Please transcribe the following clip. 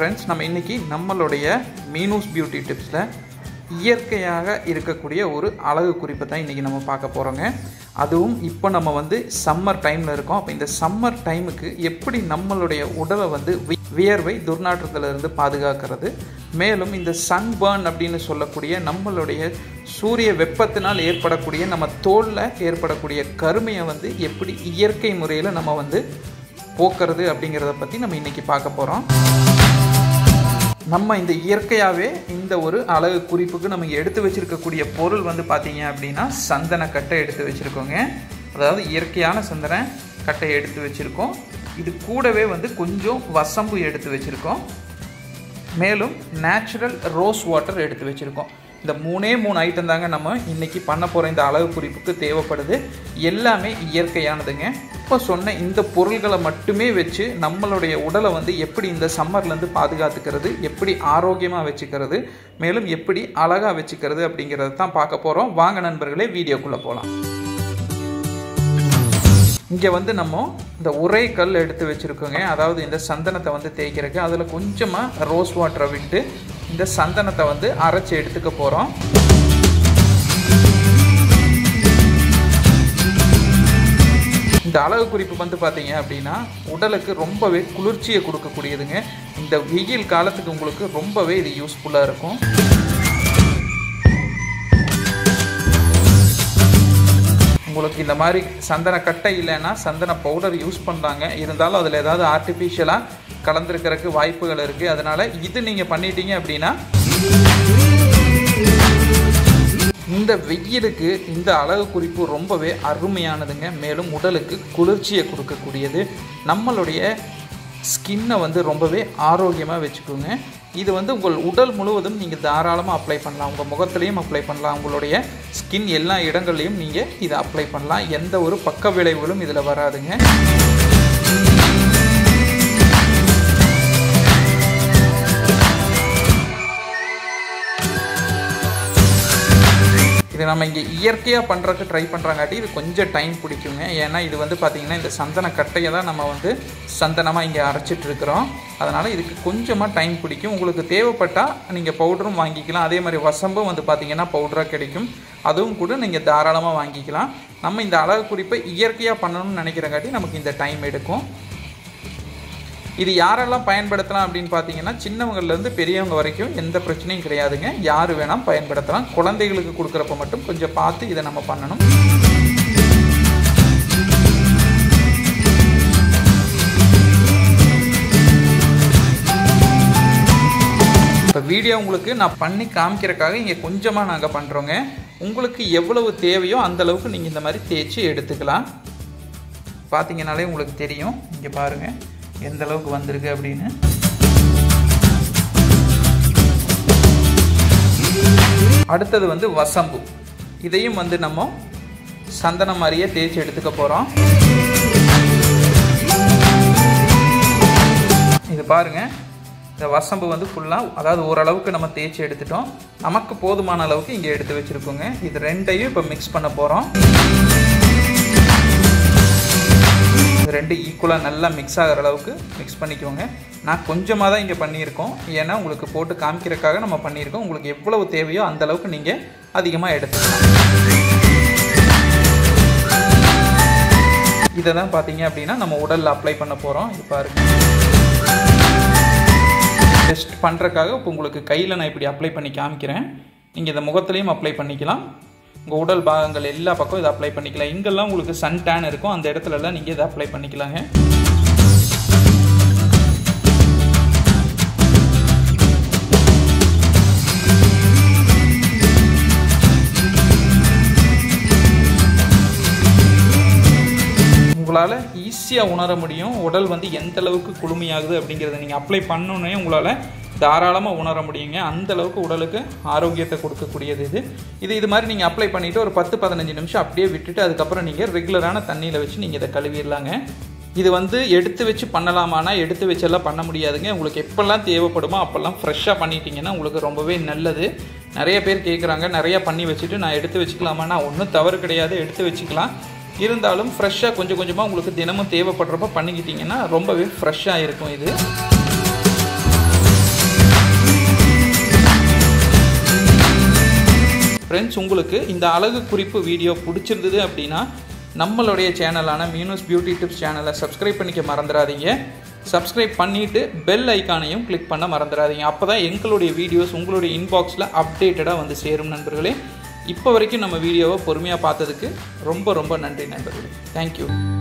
friends நம்ம இன்றைக்கி நம்மளுடைய மீனூஸ் பியூட்டி டிப்ஸில் இயற்கையாக இருக்கக்கூடிய ஒரு அழகு குறிப்பை தான் இன்றைக்கி நம்ம பார்க்க போகிறோங்க அதுவும் இப்போ நம்ம வந்து சம்மர் டைமில் இருக்கோம் அப்போ இந்த சம்மர் டைமுக்கு எப்படி நம்மளுடைய உடலை வந்து வி- வியர்வை துர்நாற்றத்திலிருந்து பாதுகாக்கிறது மேலும் இந்த சன்பர்ன் அப்படின்னு சொல்லக்கூடிய நம்மளுடைய சூரிய வெப்பத்தினால் ஏற்படக்கூடிய நம்ம தோலில் ஏற்படக்கூடிய கருமையை வந்து எப்படி இயற்கை முறையில் நம்ம வந்து போக்குறது அப்படிங்கிறத பற்றி நம்ம இன்றைக்கி பார்க்க போகிறோம் நம்ம இந்த இயற்கையாகவே இந்த ஒரு அழகு குறிப்புக்கு நம்ம எடுத்து வச்சிருக்கக்கூடிய பொருள் வந்து பார்த்தீங்க அப்படின்னா சந்தன கட்டை எடுத்து வச்சுருக்கோங்க அதாவது இயற்கையான சந்தன கட்டை எடுத்து வச்சுருக்கோம் இது கூடவே வந்து கொஞ்சம் வசம்பு எடுத்து வச்சுருக்கோம் மேலும் நேச்சுரல் ரோஸ் வாட்டர் எடுத்து வச்சுருக்கோம் இந்த மூணே மூணு ஐட்டம் தாங்க நம்ம இன்றைக்கி பண்ண போகிற இந்த அழகு குறிப்புக்கு தேவைப்படுது எல்லாமே இயற்கையானதுங்க இப்போ சொன்ன இந்த பொருள்களை மட்டுமே வச்சு நம்மளுடைய உடலை வந்து எப்படி இந்த சம்மர்லேருந்து பாதுகாத்துக்கிறது எப்படி ஆரோக்கியமாக வச்சுக்கிறது மேலும் எப்படி அழகாக வச்சுக்கிறது அப்படிங்கிறத தான் பார்க்க போகிறோம் வாங்க நண்பர்களே வீடியோக்குள்ளே போகலாம் இங்கே வந்து நம்ம இந்த உரை கல் எடுத்து வச்சுருக்கோங்க அதாவது இந்த சந்தனத்தை வந்து தேய்க்கிறதுக்கு அதில் கொஞ்சமாக ரோஸ் வாட்டரை விட்டு இந்த சந்தனத்தை வந்து அரைச்சி எடுத்துக்க போகிறோம் இந்த அழகு குறிப்பு வந்து பார்த்தீங்க அப்படின்னா உடலுக்கு ரொம்பவே குளிர்ச்சியை கொடுக்கக்கூடியதுங்க இந்த வெயில் காலத்துக்கு உங்களுக்கு ரொம்பவே இது யூஸ்ஃபுல்லாக இருக்கும் உங்களுக்கு இந்த மாதிரி சந்தன கட்டை இல்லைன்னா சந்தன பவுடர் யூஸ் பண்ணுறாங்க இருந்தாலும் அதில் ஏதாவது ஆர்டிஃபிஷியலாக கலந்துருக்கிறதுக்கு வாய்ப்புகள் இருக்குது அதனால் இது நீங்கள் பண்ணிட்டீங்க அப்படின்னா இந்த வெயிலுக்கு இந்த அழகு குறிப்பு ரொம்பவே அருமையானதுங்க மேலும் உடலுக்கு குளிர்ச்சியை கொடுக்கக்கூடியது நம்மளுடைய ஸ்கின்னை வந்து ரொம்பவே ஆரோக்கியமாக வச்சுக்கோங்க இது வந்து உங்கள் உடல் முழுவதும் நீங்கள் தாராளமாக அப்ளை பண்ணலாம் உங்கள் முகத்துலேயும் அப்ளை பண்ணலாம் உங்களுடைய ஸ்கின் எல்லா இடங்கள்லையும் நீங்கள் இதை அப்ளை பண்ணலாம் எந்த ஒரு பக்க விளைவுகளும் இதில் வராதுங்க இது நம்ம இங்கே இயற்கையாக பண்ணுறதுக்கு ட்ரை பண்ணுறாங்காட்டி இது கொஞ்சம் டைம் பிடிக்குங்க ஏன்னா இது வந்து பார்த்திங்கன்னா இந்த சந்தன கட்டையை தான் நம்ம வந்து சந்தனமாக இங்கே அரைச்சிட்டு இருக்கிறோம் அதனால் இதுக்கு கொஞ்சமாக டைம் பிடிக்கும் உங்களுக்கு தேவைப்பட்டால் நீங்கள் பவுடரும் வாங்கிக்கலாம் அதே மாதிரி வசம்பும் வந்து பார்த்திங்கன்னா பவுடராக கிடைக்கும் அதுவும் கூட நீங்கள் தாராளமாக வாங்கிக்கலாம் நம்ம இந்த அழகு குறிப்பை இயற்கையாக பண்ணணும்னு நினைக்கிறங்காட்டி நமக்கு இந்த டைம் எடுக்கும் இது யாரெல்லாம் பயன்படுத்தலாம் அப்படின்னு பார்த்தீங்கன்னா சின்னவங்கள்லேருந்து பெரியவங்க வரைக்கும் எந்த பிரச்சனையும் கிடையாதுங்க யார் வேணால் பயன்படுத்தலாம் குழந்தைகளுக்கு கொடுக்குறப்ப மட்டும் கொஞ்சம் பார்த்து இதை நம்ம பண்ணணும் இப்போ வீடியோ உங்களுக்கு நான் பண்ணி காமிக்கிறக்காக இங்கே கொஞ்சமாக நாங்கள் பண்ணுறோங்க உங்களுக்கு எவ்வளவு தேவையோ அந்த அளவுக்கு நீங்கள் இந்த மாதிரி தேய்ச்சி எடுத்துக்கலாம் பார்த்தீங்கனாலே உங்களுக்கு தெரியும் இங்கே பாருங்கள் எந்த அளவுக்கு வந்திருக்கு அப்படின்னு அடுத்தது வந்து வசம்பு இதையும் வந்து நம்ம சந்தனம் மாதிரியே தேய்ச்சி எடுத்துக்க போகிறோம் இது பாருங்க இந்த வசம்பு வந்து ஃபுல்லாக அதாவது ஓரளவுக்கு நம்ம தேய்ச்சி எடுத்துட்டோம் நமக்கு போதுமான அளவுக்கு இங்கே எடுத்து வச்சுருக்கோங்க இது ரெண்டையும் இப்போ மிக்ஸ் பண்ண போகிறோம் இது ரெண்டு ஈக்குவலாக நல்லா மிக்ஸ் ஆகிற அளவுக்கு மிக்ஸ் பண்ணிக்கோங்க நான் கொஞ்சமாக தான் இங்கே பண்ணியிருக்கோம் ஏன்னா உங்களுக்கு போட்டு காமிக்கிறதுக்காக நம்ம பண்ணியிருக்கோம் உங்களுக்கு எவ்வளவு தேவையோ அந்த அளவுக்கு நீங்கள் அதிகமாக எடுத்துக்கலாம் இதை தான் பார்த்தீங்க அப்படின்னா நம்ம உடலில் அப்ளை பண்ண போகிறோம் இது பாருங்க டெஸ்ட் பண்ணுறக்காக இப்போ உங்களுக்கு கையில் நான் இப்படி அப்ளை பண்ணி காமிக்கிறேன் நீங்கள் இதை முகத்துலேயும் அப்ளை பண்ணிக்கலாம் உங்கள் உடல் பாகங்கள் எல்லா பக்கம் இதை அப்ளை பண்ணிக்கலாம் எங்கெல்லாம் உங்களுக்கு சன் டேன் இருக்கும் அந்த இடத்துலலாம் நீங்கள் இதை அப்ளை பண்ணிக்கலாங்க உங்களால் ஈஸியாக உணர முடியும் உடல் வந்து எந்த அளவுக்கு குளுமையாகுது அப்படிங்கிறத நீங்கள் அப்ளை பண்ணோன்னே உங்களால் தாராளமாக உணர முடியுங்க அந்த அளவுக்கு உடலுக்கு ஆரோக்கியத்தை கொடுக்கக்கூடியது இது இது இது மாதிரி நீங்கள் அப்ளை பண்ணிவிட்டு ஒரு பத்து பதினஞ்சு நிமிஷம் அப்படியே விட்டுட்டு அதுக்கப்புறம் நீங்கள் ரெகுலரான தண்ணியில் வச்சு நீங்கள் இதை கழுவிடலாங்க இது வந்து எடுத்து வச்சு பண்ணலாமானா எடுத்து வச்செல்லாம் பண்ண முடியாதுங்க உங்களுக்கு எப்பெல்லாம் தேவைப்படுமோ அப்போல்லாம் ஃப்ரெஷ்ஷாக பண்ணிட்டீங்கன்னா உங்களுக்கு ரொம்பவே நல்லது நிறைய பேர் கேட்குறாங்க நிறைய பண்ணி வச்சுட்டு நான் எடுத்து வச்சுக்கலாமான்னா ஒன்றும் தவறு கிடையாது எடுத்து வச்சுக்கலாம் இருந்தாலும் ஃப்ரெஷ்ஷாக கொஞ்சம் கொஞ்சமாக உங்களுக்கு தினமும் தேவைப்படுறப்ப பண்ணிக்கிட்டிங்கன்னா ரொம்பவே ஃப்ரெஷ்ஷாக இருக்கும் இது ஃப்ரெண்ட்ஸ் உங்களுக்கு இந்த அழகு குறிப்பு வீடியோ பிடிச்சிருந்தது அப்படின்னா நம்மளுடைய சேனலான மீனூஸ் பியூட்டி டிப்ஸ் சேனலை சப்ஸ்கிரைப் பண்ணிக்க மறந்துடாதீங்க சப்ஸ்கிரைப் பண்ணிவிட்டு பெல் ஐக்கானையும் கிளிக் பண்ண மறந்துடாதீங்க அப்போ தான் எங்களுடைய வீடியோஸ் உங்களுடைய இன்பாக்ஸில் அப்டேட்டடாக வந்து சேரும் நண்பர்களே இப்போ வரைக்கும் நம்ம வீடியோவை பொறுமையாக பார்த்ததுக்கு ரொம்ப ரொம்ப நன்றி நண்பர்களே தேங்க்யூ